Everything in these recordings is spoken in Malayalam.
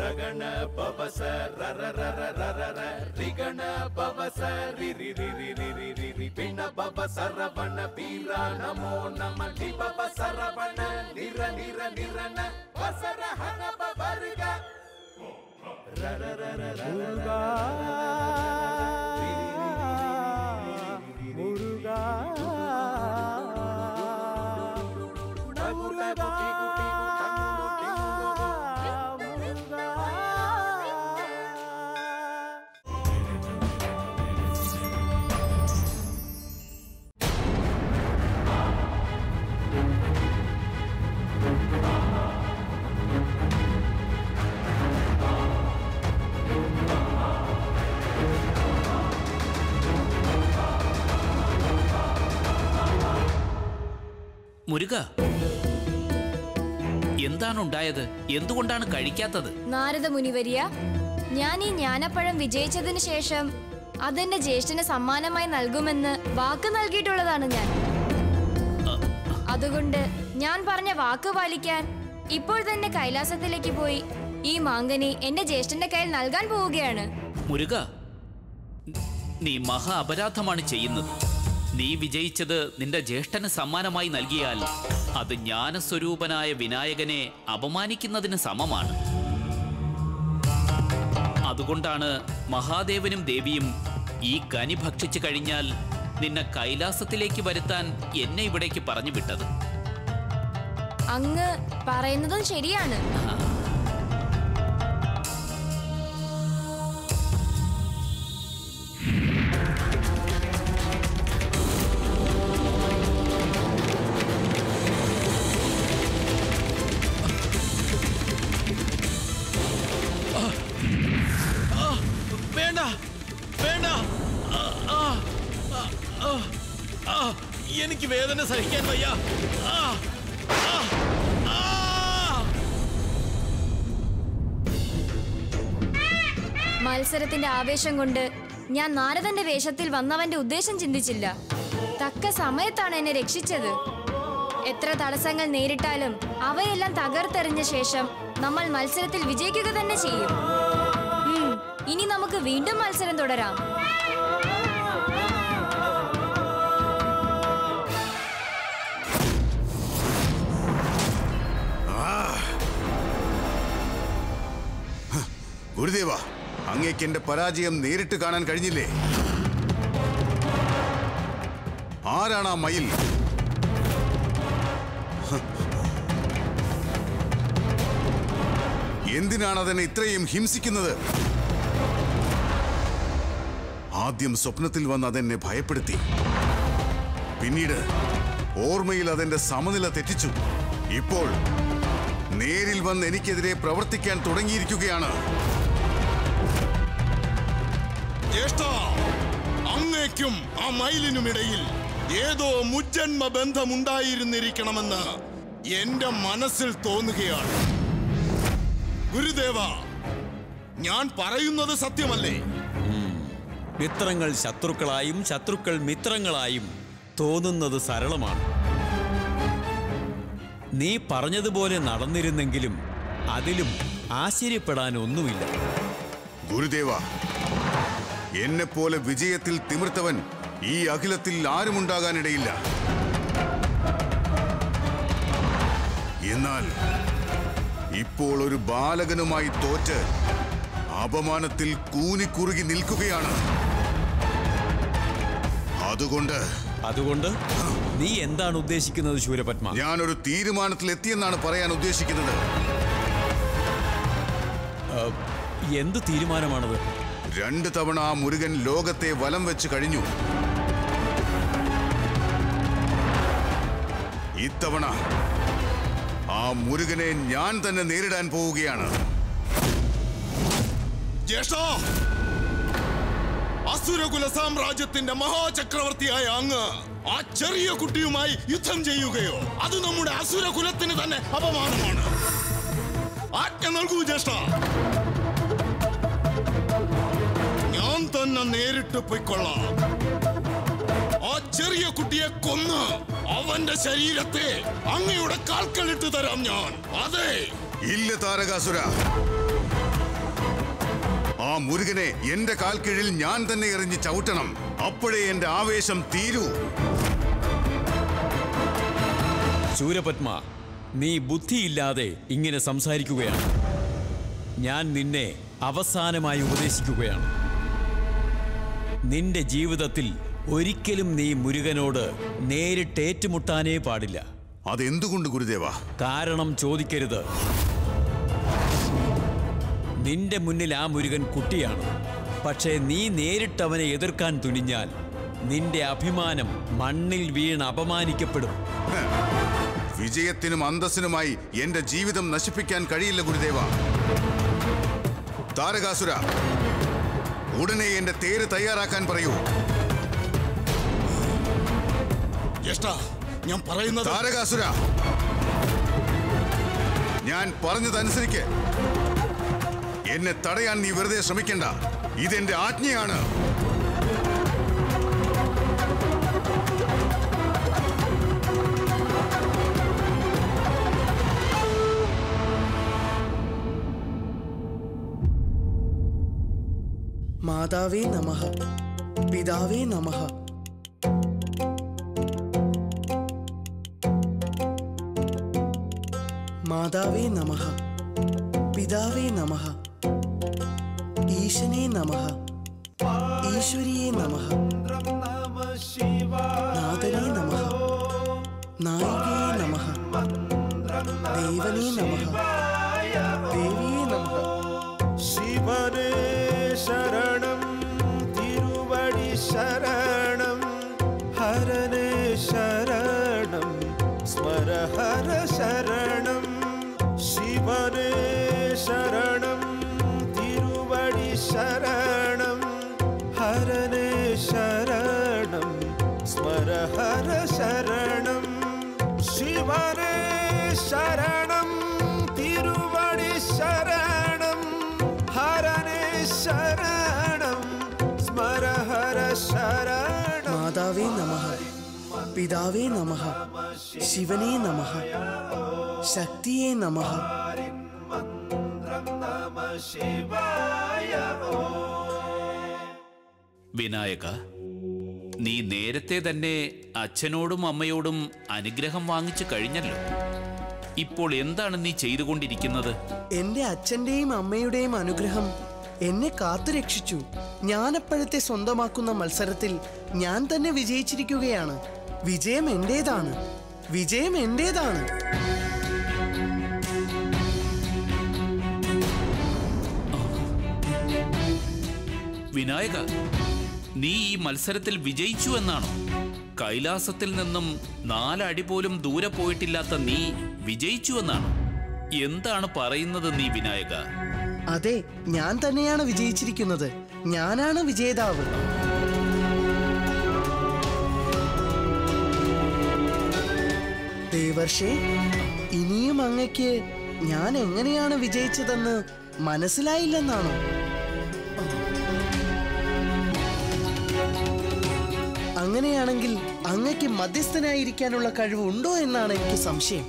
ರಗಣ ಪವಸ ರರ ರರ ರರ ರ ರಿಗಣ ಪವಸ ರಿ ರಿ ರಿ ರಿ ರಿ ರಿ ರಿ ರಿ ಪಿಣ ಪವ ಸರವಣ ಬೀರ ನಮೋ ನಮ ಲಿ ಪವ ಸರವಣ ನಿರ ನಿರ ನಿರನ ವಸರ ಹನ ಪವರ್ಗ ರರ ರರ ರರ முருகா முருகா முருகா முருகா മുരുക എന്താണ് ഉണ്ടായത് എന്തുകൊണ്ടാണ് കഴിക്കാത്തത് നാരദ മുനിവരിയ ഞാൻ ഈ ജ്ഞാനപ്പഴം വിജയിച്ചതിന് ശേഷം അതെന്റെ ജ്യേഷ്ഠന് സമ്മാനമായി നൽകുമെന്ന് വാക്ക് നൽകിയിട്ടുള്ളതാണ് ഞാൻ അതുകൊണ്ട് ഞാൻ പറഞ്ഞ വാക്ക് പാലിക്കാൻ ഇപ്പോൾ തന്നെ കൈലാസത്തിലേക്ക് പോയി ഈ മാങ്കനി എന്റെ ജ്യേഷ്ഠന്റെ കയ്യിൽ നൽകാൻ പോവുകയാണ് മുരുക നീ മഹാ അപരാധമാണ് ചെയ്യുന്നത് നീ വിജയിച്ചത് നിന്റെ ജ്യേഷ്ഠന് സമ്മാനമായി നൽകിയാൽ അത് ജ്ഞാനസ്വരൂപനായ വിനായകനെ അപമാനിക്കുന്നതിന് സമമാണ് അതുകൊണ്ടാണ് മഹാദേവനും ദേവിയും ഈ കനി ഭക്ഷിച്ചു കഴിഞ്ഞാൽ നിന്നെ കൈലാസത്തിലേക്ക് വരുത്താൻ എന്നെ ഇവിടേക്ക് പറഞ്ഞു വിട്ടത് അങ്ങ് പറയുന്നതും ശരിയാണ് വേണ്ട വേണ്ട ആ, ആ, ആ, ആ, ആ, എനിക്ക് വേദന സഹിക്കാൻ വയ്യ ആ, ആ, ആ. മത്സരത്തിന്റെ ആവേശം കൊണ്ട് ഞാൻ നാരദന്റെ വേഷത്തിൽ വന്നവന്റെ ഉദ്ദേശം ചിന്തിച്ചില്ല തക്ക സമയത്താണ് എന്നെ രക്ഷിച്ചത് എത്ര തടസ്സങ്ങൾ നേരിട്ടാലും അവയെല്ലാം തകർത്തെറിഞ്ഞ ശേഷം നമ്മൾ മത്സരത്തിൽ വിജയിക്കുക തന്നെ ചെയ്യും ഉം, ഇനി നമുക്ക് വീണ്ടും മത്സരം തുടരാം ഗുരുദേവ അങ്ങേക്ക് എന്റെ പരാജയം നേരിട്ട് കാണാൻ കഴിഞ്ഞില്ലേ ആരാണ് ആ മയിൽ ഹ്. എന്തിനാണ് അതെന്നെ ഇത്രയും ഹിംസിക്കുന്നത് ആദ്യം സ്വപ്നത്തിൽ വന്ന് അതെന്നെ ഭയപ്പെടുത്തി പിന്നീട് ഓർമ്മയിൽ അതെന്റെ സമനില തെറ്റിച്ചു ഇപ്പോൾ നേരിൽ വന്ന് എനിക്കെതിരെ പ്രവർത്തിക്കാൻ തുടങ്ങിയിരിക്കുകയാണ് ജ്യേഷ്ഠ അങ്ങേക്കും ആ മയിലിനുമിടയിൽ ഏതോ മുജ്ജന്മ ബന്ധമുണ്ടായിരുന്നിരിക്കണമെന്ന് എന്റെ മനസ്സിൽ തോന്നുകയാണ് ഗുരുദേവ ഞാൻ പറയുന്നത് സത്യമല്ലേ മിത്രങ്ങൾ ശത്രുക്കളായും ശത്രുക്കൾ മിത്രങ്ങളായും തോന്നുന്നത് സരളമാണ് നീ പറഞ്ഞതുപോലെ നടന്നിരുന്നെങ്കിലും അതിലും ആശ്ചര്യപ്പെടാൻ ഒന്നുമില്ല ഗുരുദേവ എന്നെപ്പോലെ വിജയത്തിൽ തിമിർത്തവൻ ഈ അഖിലത്തിൽ ആരുമുണ്ടാകാനിടയില്ല എന്നാൽ ഇപ്പോൾ ഒരു ബാലകനുമായി തോറ്റ് അപമാനത്തിൽ കൂനിക്കുറുകി നിൽക്കുകയാണ് അതുകൊണ്ട് അതുകൊണ്ട് നീ എന്താണ് ഉദ്ദേശിക്കുന്നത് ശൂരപത്മ ഞാനൊരു തീരുമാനത്തിൽ എത്തിയെന്നാണ് പറയാൻ ഉദ്ദേശിക്കുന്നത് എന്ത് തീരുമാനമാണത് രണ്ട് തവണ ആ മുരുകൻ ലോകത്തെ വലം വെച്ച് കഴിഞ്ഞു ഇത്തവണ ആ മുരുകനെ ഞാൻ തന്നെ നേരിടാൻ പോവുകയാണ് ജ്യേഷ്ഠ അസുരകുല സാമ്രാജ്യത്തിന്റെ മഹാചക്രവർത്തിയായ അങ്ങ് ആ ചെറിയ കുട്ടിയുമായി യുദ്ധം ചെയ്യുകയോ അത് നമ്മുടെ അസുരകുലത്തിന് തന്നെ അപമാനമാണ് ആജ്ഞ നൽകൂ ജ്യേഷ്ഠ ഞാൻ തന്നെ നേരിട്ട് പൊയ്ക്കൊള്ളാം ആ ചെറിയ കുട്ടിയെ കൊന്ന് അവന്റെ ശരീരത്തെ അങ്ങയുടെ കാൽക്കളിട്ട് തരാം ഞാൻ അതെ ഇല്ല താരകാസുര ആ മുരുകനെ എന്റെ കാൽക്കീഴിൽ ഞാൻ തന്നെ എറിഞ്ഞ് ചവിട്ടണം അപ്പോഴേ എന്റെ ആവേശം തീരൂ ശൂരപത്മ നീ ബുദ്ധിയില്ലാതെ ഇങ്ങനെ സംസാരിക്കുകയാണ് ഞാൻ നിന്നെ അവസാനമായി ഉപദേശിക്കുകയാണ് നിന്റെ ജീവിതത്തിൽ ഒരിക്കലും നീ മുരുകനോട് നേരിട്ട് ഏറ്റുമുട്ടാനേ പാടില്ല അതെന്തുകൊണ്ട് ഗുരുദേവ കാരണം ചോദിക്കരുത് നിന്റെ മുന്നിൽ ആ മുരുകൻ കുട്ടിയാണ് പക്ഷേ നീ നേരിട്ട് അവനെ എതിർക്കാൻ തുനിഞ്ഞാൽ നിന്റെ അഭിമാനം മണ്ണിൽ വീണ് അപമാനിക്കപ്പെടും വിജയത്തിനും അന്തസ്സിനുമായി എന്റെ ജീവിതം നശിപ്പിക്കാൻ കഴിയില്ല ഗുരുദേവ താരകാസുര ഉടനെ എന്റെ തേര് തയ്യാറാക്കാൻ പറയൂ ജ്യേഷ്ഠ ഞാൻ പറയുന്നത് താരകാസുര ഞാൻ പറഞ്ഞതനുസരിക്ക് എന്നെ തടയാൻ നീ വെറുതെ ശ്രമിക്കണ്ട ഇതെന്റെ ആജ്ഞയാണ് മാതാവേ നമഃ പിതാവേ നമഃ മാതാവേ നമഃ പിതാവേ നമഃ ഈശനേ നമഃ ഈശ്വരിയേ നമഃ നാഥനേ നമഃ നായികേ നമഃ ദേവനേ നമഃ ദേവിയേ നമഃ ശിവനേ ശരണം തിരുവടി ശരണം ഹരനേ ശരണം സ്മര ഹര ശരണം ശിവനേ ശരണം തിരുവടി ശരണം ഹരനേ ശരണം സ്മര ഹര ശരണം ശിവനേ ശരണം തിരുവടി ശരണം ഹരനേ ശരണം സ്മര ഹര ശരണം മാതാവേ നമഃ പിതാവേ നമഃ ശിവനേ നമഃ ശക്തിയേ നമഃ വിനായക നീ നേരത്തെ തന്നെ അച്ഛനോടും അമ്മയോടും അനുഗ്രഹം വാങ്ങിച്ചു കഴിഞ്ഞല്ലോ ഇപ്പോൾ എന്താണ് നീ ചെയ്തുകൊണ്ടിരിക്കുന്നത് എന്റെ അച്ഛന്റെയും അമ്മയുടെയും അനുഗ്രഹം എന്നെ കാത്തുരക്ഷിച്ചു ജ്ഞാനപ്പഴത്തെ സ്വന്തമാക്കുന്ന മത്സരത്തിൽ ഞാൻ തന്നെ വിജയിച്ചിരിക്കുകയാണ് വിജയം എന്റേതാണ് വിജയം എന്റേതാണ് വിനായക നീ ഈ മത്സരത്തിൽ വിജയിച്ചു എന്നാണോ കൈലാസത്തിൽ നിന്നും നാലടി പോലും ദൂരെ പോയിട്ടില്ലാത്ത നീ വിജയിച്ചു എന്നാണോ എന്താണ് പറയുന്നത് നീ വിനായക അതെ ഞാൻ തന്നെയാണ് വിജയിച്ചിരിക്കുന്നത് ഞാനാണ് വിജേതാവ് ദേവർഷേ ഇനിയും അങ്ങയ്ക്ക് ഞാൻ എങ്ങനെയാണ് വിജയിച്ചതെന്ന് മനസ്സിലായില്ലെന്നാണോ അങ്ങനെയാണെങ്കിൽ അങ്ങയ്ക്ക് മധ്യസ്ഥനായിരിക്കാനുള്ള കഴിവ് ഉണ്ടോ എന്നാണ് എനിക്ക് സംശയം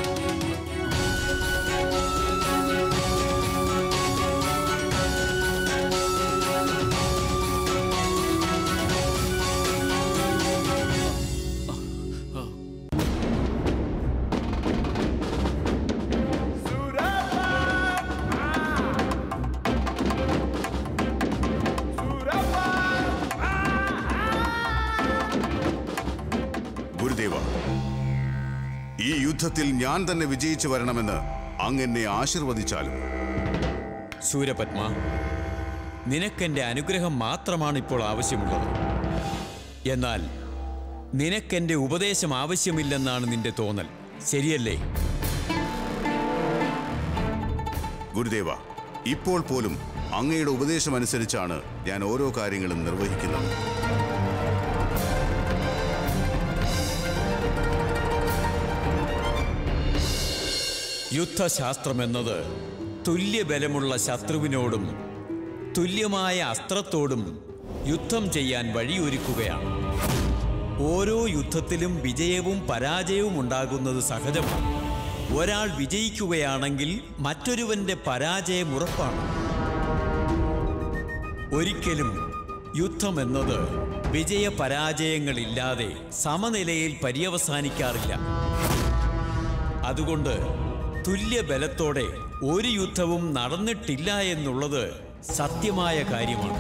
ഗുരുദേവ ഈ യുദ്ധത്തിൽ ഞാൻ തന്നെ വിജയിച്ചു വരണമെന്ന് അങ്ങ് എന്നെ ആശീർവദിച്ചാലും സൂര്യപത്മ നിനക്കെന്റെ അനുഗ്രഹം മാത്രമാണ് ഇപ്പോൾ ആവശ്യമുള്ളത് എന്നാൽ നിനക്കെന്റെ ഉപദേശം ആവശ്യമില്ലെന്നാണ് നിന്റെ തോന്നൽ ശരിയല്ലേ ഗുരുദേവ ഇപ്പോൾ പോലും അങ്ങയുടെ ഉപദേശമനുസരിച്ചാണ് ഞാൻ ഓരോ കാര്യങ്ങളും നിർവഹിക്കുന്നത് യുദ്ധശാസ്ത്രമെന്നത് തുല്യബലമുള്ള ശത്രുവിനോടും തുല്യമായ അസ്ത്രത്തോടും യുദ്ധം ചെയ്യാൻ വഴിയൊരുക്കുകയാണ് ഓരോ യുദ്ധത്തിലും വിജയവും പരാജയവും ഉണ്ടാകുന്നത് സഹജമാണ് ഒരാൾ വിജയിക്കുകയാണെങ്കിൽ മറ്റൊരുവന്റെ പരാജയം ഉറപ്പാണ് ഒരിക്കലും യുദ്ധം എന്നത് വിജയപരാജയങ്ങളില്ലാതെ സമനിലയിൽ പര്യവസാനിക്കാറില്ല അതുകൊണ്ട് തുല്യ ബലത്തോടെ ഒരു യുദ്ധവും നടന്നിട്ടില്ല എന്നുള്ളത് സത്യമായ കാര്യമാണ്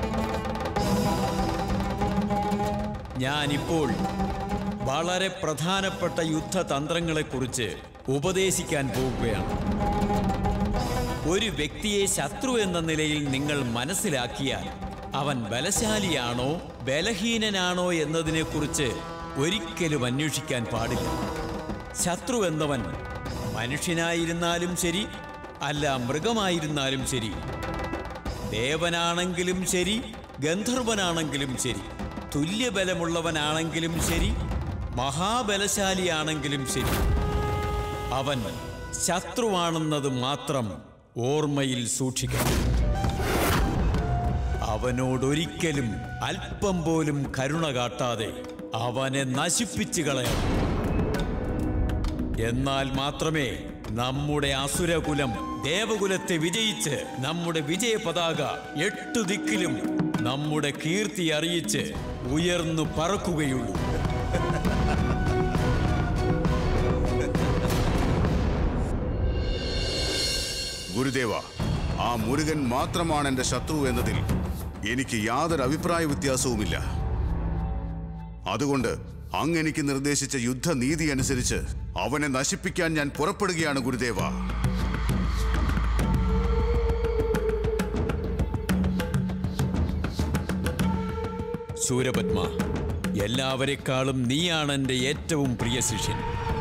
ഞാനിപ്പോൾ വളരെ പ്രധാനപ്പെട്ട യുദ്ധതന്ത്രങ്ങളെക്കുറിച്ച് ഉപദേശിക്കാൻ പോവുകയാണ് ഒരു വ്യക്തിയെ ശത്രു എന്ന നിലയിൽ നിങ്ങൾ മനസ്സിലാക്കിയാൽ അവൻ ബലശാലിയാണോ ബലഹീനനാണോ എന്നതിനെക്കുറിച്ച് ഒരിക്കലും അന്വേഷിക്കാൻ പാടില്ല ശത്രു എന്നവൻ മനുഷ്യനായിരുന്നാലും ശരി അല്ല മൃഗമായിരുന്നാലും ശരി ദേവനാണെങ്കിലും ശരി ഗന്ധർവനാണെങ്കിലും ശരി തുല്യബലമുള്ളവനാണെങ്കിലും ശരി മഹാബലശാലിയാണെങ്കിലും ശരി അവൻ ശത്രുവാണെന്നത് മാത്രം ഓർമ്മയിൽ സൂക്ഷിക്കണം അവനോടൊരിക്കലും അല്പം പോലും കരുണ കാട്ടാതെ അവനെ നശിപ്പിച്ചു കളയണം എന്നാൽ മാത്രമേ നമ്മുടെ അസുരകുലം ദേവകുലത്തെ വിജയിച്ച് നമ്മുടെ വിജയ പതാക എട്ടു ദിക്കിലും നമ്മുടെ കീർത്തി അറിയിച്ച് ഉയർന്നു പറക്കുകയുള്ളൂ ഗുരുദേവ ആ മുരുകൻ മാത്രമാണ് എന്റെ ശത്രു എന്നതിൽ എനിക്ക് യാതൊരു അഭിപ്രായ വ്യത്യാസവുമില്ല അതുകൊണ്ട് അങ്ങ് എനിക്ക് നിർദ്ദേശിച്ച യുദ്ധനീതി അനുസരിച്ച് അവനെ നശിപ്പിക്കാൻ ഞാൻ പുറപ്പെടുകയാണ് ഗുരുദേവ ശൂരപത്മ എല്ലാവരെക്കാളും നീയാണ് എൻ്റെ ഏറ്റവും പ്രിയ ശിഷ്യൻ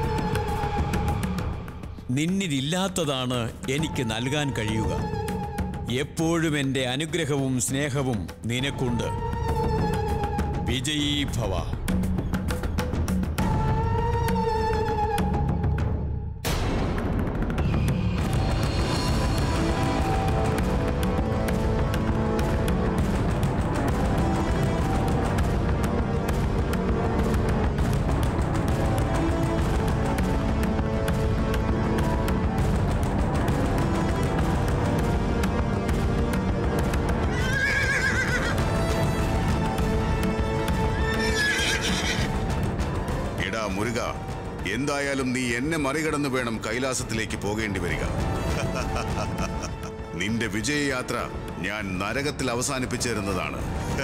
നിന്നിലില്ലാത്തതാണ് എനിക്ക് നൽകാൻ കഴിയുക എപ്പോഴും എൻ്റെ അനുഗ്രഹവും സ്നേഹവും നിനക്കുണ്ട് വിജയീ ഭവ എടാ മുരുക എന്തായാലും നീ എന്നെ മറികടന്ന് വേണം കൈലാസത്തിലേക്ക് പോകേണ്ടി വരിക നിന്റെ വിജയയാത്ര ഞാൻ നരകത്തിൽ അവസാനിപ്പിച്ചിരുന്നതാണ്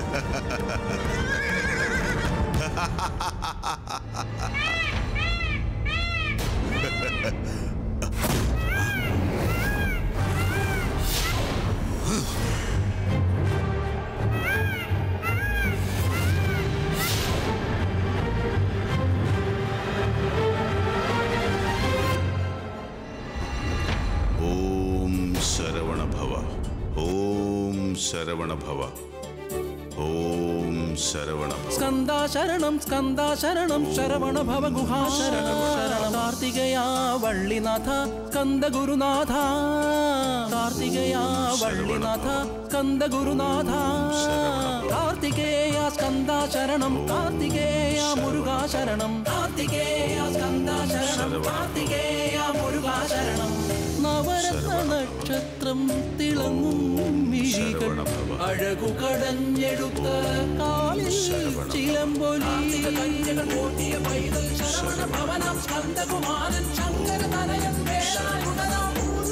ഓം ശരവണ ഭവ ഓം ശരവണ ഭവ ഓം ശരവണ ഭവ സ്കന്ദാ ശരണം സ്കന്ദാ ശരണം ശരവണ ഭവ ഗുഹാ ശരണം ശരണം കാർത്തികയാ വള്ളിനാഥ സ്കന്ദ ഗുരുനാഥ കാർത്തികയാ വള്ളിനാഥ സ്കന്ദ ഗുരുനാഥ കാർത്തികേയ സ്കന്ദാ ശരണം കാർത്തികേയ മുരുകാ ശരണം കാർത്തികേയ സ്കന്ദാ ശരണം കാർത്തികേയ മുരുകാ ശരണം നവരത്ന നക്ഷത്രം തിളങ്ങും മിഴികൾ അഴകു കടഞ്ഞെടുത്ത കാലിൽ ചിലമ്പൊലി കോട്ടിയ പൈതൽ ശരവണ ഭവനം സ്കന്ദകുമാരൻ ശങ്കര തനയൻ വേലായുധനം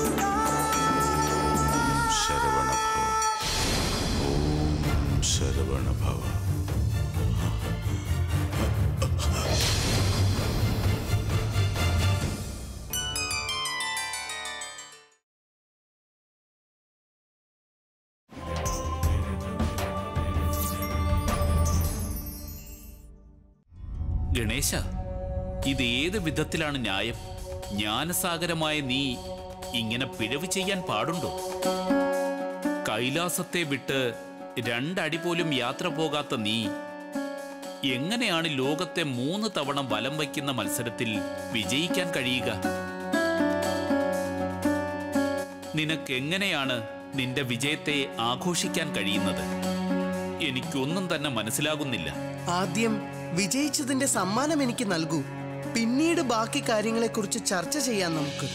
ശരവണ ഭവ ഓം ശരവണ ഭവ ഗണേശ ഇത് ഏത് വിധത്തിലാണ് ന്യായം ജ്ഞാനസാഗരമായ നീ ഇങ്ങനെ പിഴവ് ചെയ്യാൻ പാടുണ്ടോ കൈലാസത്തെ വിട്ട് രണ്ടടി പോലും യാത്ര പോകാത്ത നീ എങ്ങനെയാണ് ലോകത്തെ മൂന്ന് തവണ വലം വയ്ക്കുന്ന മത്സരത്തിൽ വിജയിക്കാൻ കഴിയുക നിനക്കെങ്ങനെയാണ് നിന്റെ വിജയത്തെ ആഘോഷിക്കാൻ കഴിയുന്നത് എനിക്കൊന്നും തന്നെ മനസ്സിലാകുന്നില്ല ആദ്യം വിജയിച്ചതിന്റെ സമ്മാനം എനിക്ക് നൽകൂ പിന്നീട് ബാക്കി കാര്യങ്ങളെക്കുറിച്ച് ചർച്ച ചെയ്യാം നമുക്ക്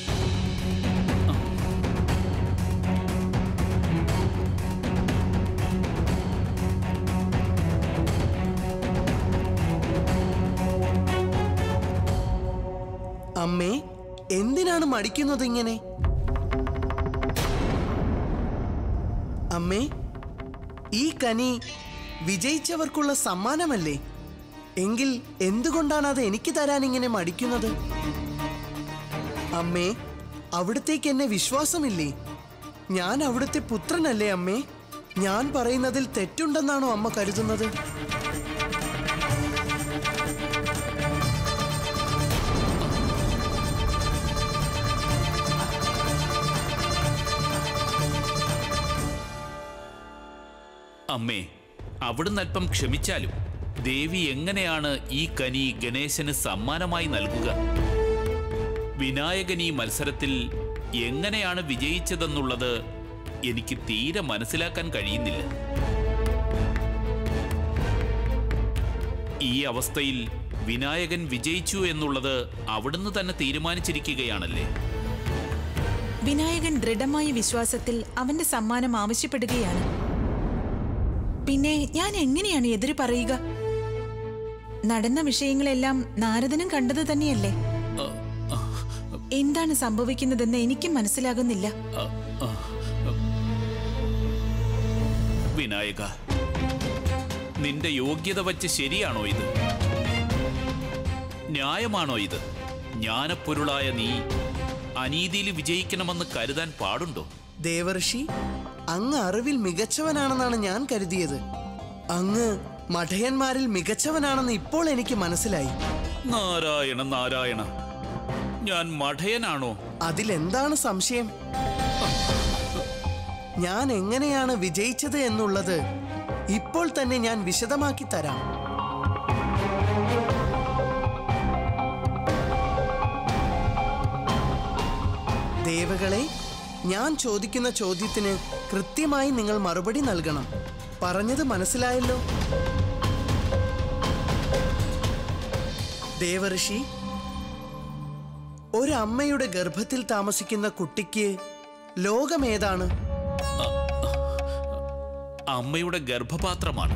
എന്തിനാണ് മടിക്കുന്നത് ഇങ്ങനെ അമ്മേ ഈ കനി വിജയിച്ചവർക്കുള്ള സമ്മാനമല്ലേ എങ്കിൽ എന്തുകൊണ്ടാണ് അത് എനിക്ക് തരാൻ ഇങ്ങനെ മടിക്കുന്നത് അമ്മേ അവിടത്തേക്ക് എന്നെ വിശ്വാസമില്ലേ ഞാൻ അവിടുത്തെ പുത്രനല്ലേ അമ്മേ ഞാൻ പറയുന്നതിൽ തെറ്റുണ്ടെന്നാണോ അമ്മ കരുതുന്നത് അമ്മേ അവിടുന്ന് അല്പം ക്ഷമിച്ചാലും ദേവി എങ്ങനെയാണ് ഈ കനി ഗണേശന് സമ്മാനമായി നൽകുക വിനായകൻ ഈ മത്സരത്തിൽ എങ്ങനെയാണ് വിജയിച്ചതെന്നുള്ളത് എനിക്ക് തീരെ മനസ്സിലാക്കാൻ കഴിയുന്നില്ല ഈ അവസ്ഥയിൽ വിനായകൻ വിജയിച്ചു എന്നുള്ളത് അവിടുന്ന് തന്നെ തീരുമാനിച്ചിരിക്കുകയാണല്ലേ വിനായകൻ ദൃഢമായ വിശ്വാസത്തിൽ അവന്റെ സമ്മാനം ആവശ്യപ്പെടുകയാണ് പിന്നെ ഞാൻ എങ്ങനെയാണ് എതിര് പറയുക നടന്ന വിഷയങ്ങളെല്ലാം നാരദനും കണ്ടത് തന്നെയല്ലേ എന്താണ് സംഭവിക്കുന്നതെന്ന് എനിക്കും മനസ്സിലാകുന്നില്ല വിനായക നിന്റെ യോഗ്യത വച്ച് ശരിയാണോ ഇത് ന്യായമാണോ ഇത് ജ്ഞാനപ്പൊരുളായ നീ അനീതിയിൽ വിജയിക്കണമെന്ന് കരുതാൻ പാടുണ്ടോ ദേവർഷി അങ്ങ് അറിവിൽ മികച്ചവനാണെന്നാണ് ഞാൻ കരുതിയത് അങ്ങ് മഠയന്മാരിൽ മികച്ചവനാണെന്ന് ഇപ്പോൾ എനിക്ക് മനസ്സിലായി നാരായണ നാരായണ ഞാൻ മഠയനാണോ അതിലെന്താണ് സംശയം ഞാൻ എങ്ങനെയാണ് വിജയിച്ചത് എന്നുള്ളത് ഇപ്പോൾ തന്നെ ഞാൻ വിശദമാക്കി തരാം ദേവകളെ ഞാൻ ചോദിക്കുന്ന ചോദ്യത്തിന് കൃത്യമായി നിങ്ങൾ മറുപടി നൽകണം പറഞ്ഞത് മനസ്സിലായല്ലോ ദേവർഷി ഒരമ്മയുടെ ഗർഭത്തിൽ താമസിക്കുന്ന കുട്ടിക്ക് ലോകമേതാണ് അമ്മയുടെ ഗർഭപാത്രമാണ്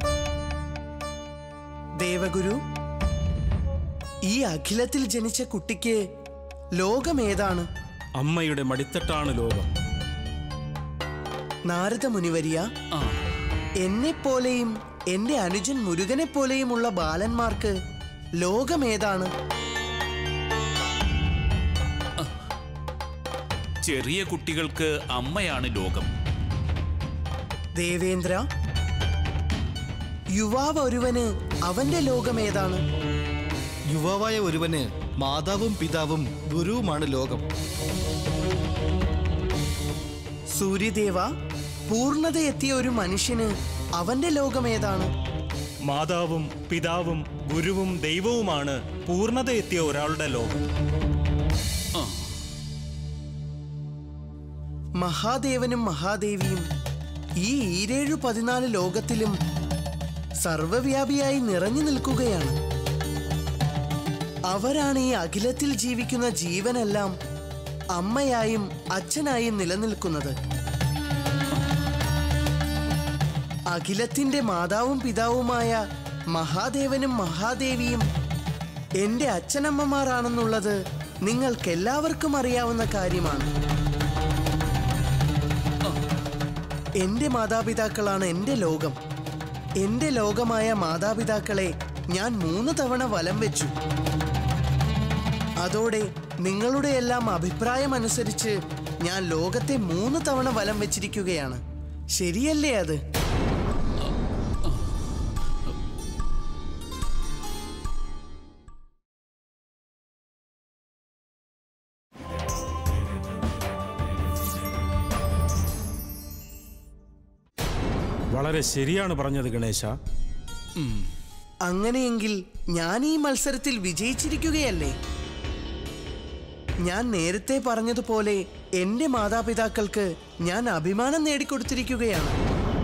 ദേവഗുരു ഈ അഖിലത്തിൽ ജനിച്ച കുട്ടിക്ക് ലോകമേതാണ് അമ്മയുടെ മടിത്തട്ടാണ് ലോകം നാരദ മുനിവരിയ എന്നെപ്പോലെയും എന്റെ അനുജൻ മുരുകനെ പോലെയുമുള്ള ബാലന്മാർക്ക് ലോകമേതാണ് ചെറിയ കുട്ടികൾക്ക് അമ്മയാണ് ലോകം ദേവേന്ദ്ര യുവാവ് ഒരുവന് അവന്റെ ലോകമേതാണ് യുവാവായ ഒരുവന് മാതാവും പിതാവും ഗുരുവുമാണ് ലോകം സൂര്യദേവ പൂർണ്ണതയെത്തിയ ഒരു മനുഷ്യന് അവന്റെ ലോകമേതാണ് മാതാവും പിതാവും ഗുരുവും ദൈവവുമാണ് പൂർണ്ണത എത്തിയ ഒരാളുടെ ലോകം മഹാദേവനും മഹാദേവിയും ഈ ഈരേഴു പതിനാല് ലോകത്തിലും സർവവ്യാപിയായി നിറഞ്ഞു നിൽക്കുകയാണ് അവരാണ് ഈ അഖിലത്തിൽ ജീവിക്കുന്ന ജീവനെല്ലാം അമ്മയായും അച്ഛനായും നിലനിൽക്കുന്നത് അഖിലത്തിന്റെ മാതാവും പിതാവുമായ മഹാദേവനും മഹാദേവിയും എന്റെ അച്ഛനമ്മമാരാണെന്നുള്ളത് നിങ്ങൾക്കെല്ലാവർക്കും അറിയാവുന്ന കാര്യമാണ് എന്റെ മാതാപിതാക്കളാണ് എന്റെ ലോകം എന്റെ ലോകമായ മാതാപിതാക്കളെ ഞാൻ മൂന്ന് തവണ വലം വെച്ചു അതോടെ നിങ്ങളുടെ എല്ലാം അഭിപ്രായമനുസരിച്ച് ഞാൻ ലോകത്തെ മൂന്ന് തവണ വലം വെച്ചിരിക്കുകയാണ് ശരിയല്ലേ അത് വളരെ ശരിയാണ് പറഞ്ഞത് ഗണേശ അങ്ങനെയെങ്കിൽ ഞാൻ ഈ മത്സരത്തിൽ വിജയിച്ചിരിക്കുകയല്ലേ ഞാൻ നേരത്തെ പറഞ്ഞതുപോലെ എന്റെ മാതാപിതാക്കൾക്ക് ഞാൻ അഭിമാനം നേടിക്കൊടുത്തിരിക്കുകയാണ്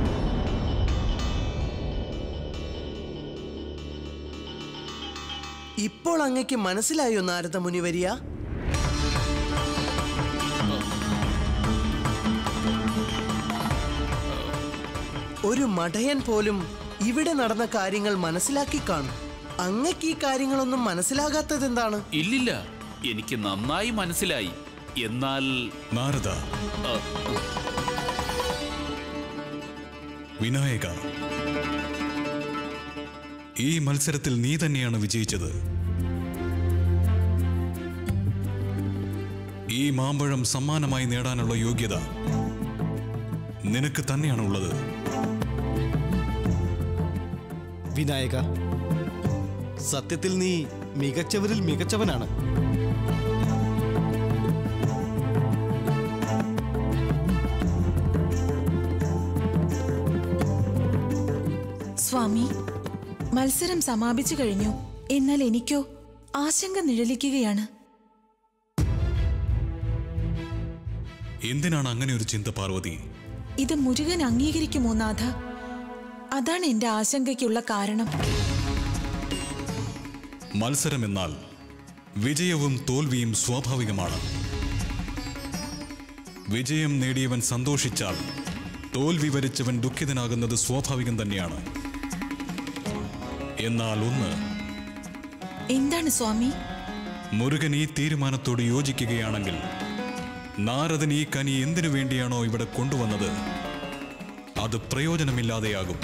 ഇപ്പോൾ അങ്ങയ്ക്ക് മനസ്സിലായോ നാരദ മുനിവരിയ ഒരു മഠയൻ പോലും ഇവിടെ നടന്ന കാര്യങ്ങൾ മനസ്സിലാക്കി കാണും അങ്ങക്ക് ഈ കാര്യങ്ങളൊന്നും മനസ്സിലാകാത്തത് എന്താണ് ഇല്ലില്ല എനിക്ക് നന്നായി മനസ്സിലായി എന്നാൽ നാരദ ആ, വിനായക ഈ മത്സരത്തിൽ നീ തന്നെയാണ് വിജയിച്ചത് ഈ മാമ്പഴം സമ്മാനമായി നേടാനുള്ള യോഗ്യത നിനക്ക് തന്നെയാണ് ഉള്ളത് വിനായക സത്യത്തിൽ നീ മികച്ചവരിൽ മികച്ചവനാണ് സ്വാമി മത്സരം സമാപിച്ചു കഴിഞ്ഞു എന്നാൽ എനിക്കോ ആശങ്ക നിഴലിക്കുകയാണ് എന്തിനാണ് അങ്ങനെ ഒരു ചിന്ത പാർവതി ഇത് മുരുകൻ അംഗീകരിക്കുമോ നാഥ അതാണ് എന്റെ ആശങ്കയ്ക്കുള്ള കാരണം മത്സരമെന്നാൽ വിജയവും തോൽവിയും സ്വാഭാവികമാണ് വിജയം നേടിയവൻ സന്തോഷിച്ചാൽ തോൽവി വരിച്ചവൻ ദുഃഖിതനാകുന്നത് സ്വാഭാവികം തന്നെയാണ് എന്നാൽ ഒന്ന് എന്താണ് സ്വാമി മുരുകൻ ഈ തീരുമാനത്തോട് യോജിക്കുകയാണെങ്കിൽ നാരദൻ ഈ കനി എന്തിനു വേണ്ടിയാണോ ഇവിടെ കൊണ്ടുവന്നത് അത് പ്രയോജനമില്ലാതെയാകും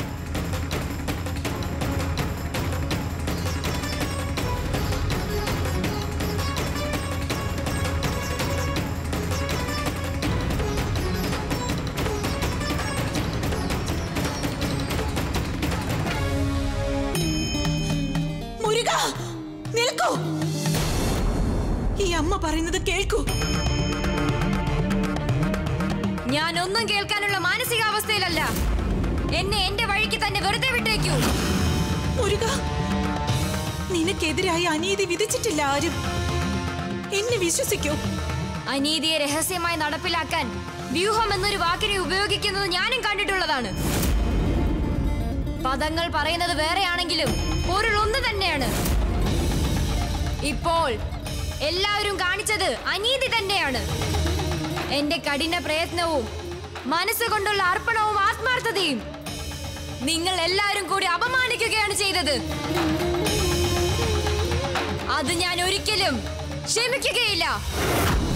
മുരുക നിൽക്കൂ ഈ അമ്മ പറയുന്നത് കേൾക്കൂ ഞാൻ ഒന്നും കേൾക്കാനുള്ള മാനസികാവസ്ഥയിലല്ല എന്നെ എന്റെ വഴിക്ക് തന്നെ വെറുതെ വിട്ടേക്കൂ മുരുക നിനക്കെതിരായി അനീതി വിധിച്ചിട്ടില്ല ആരും എന്നെ വിശ്വസിക്കൂ അനീതിയെ രഹസ്യമായി നടപ്പിലാക്കാൻ വ്യൂഹം എന്നൊരു വാക്കിനെ ഉപയോഗിക്കുന്നത് ഞാനും കണ്ടിട്ടുള്ളതാണ് പദങ്ങൾ പറയുന്നത് വേറെയാണെങ്കിലും പൊരുൾ ഒന്ന് തന്നെയാണ് ഇപ്പോൾ എല്ലാവരും കാണിച്ചത് അനീതി തന്നെയാണ് എന്റെ കഠിന പ്രയത്നവും മനസ്സുകൊണ്ടുള്ള അർപ്പണവും ആത്മാർത്ഥതയും നിങ്ങൾ എല്ലാവരും കൂടി അപമാനിക്കുകയാണ് ചെയ്തത് അത് ഞാൻ ഒരിക്കലും ക്ഷമിക്കുകയില്ല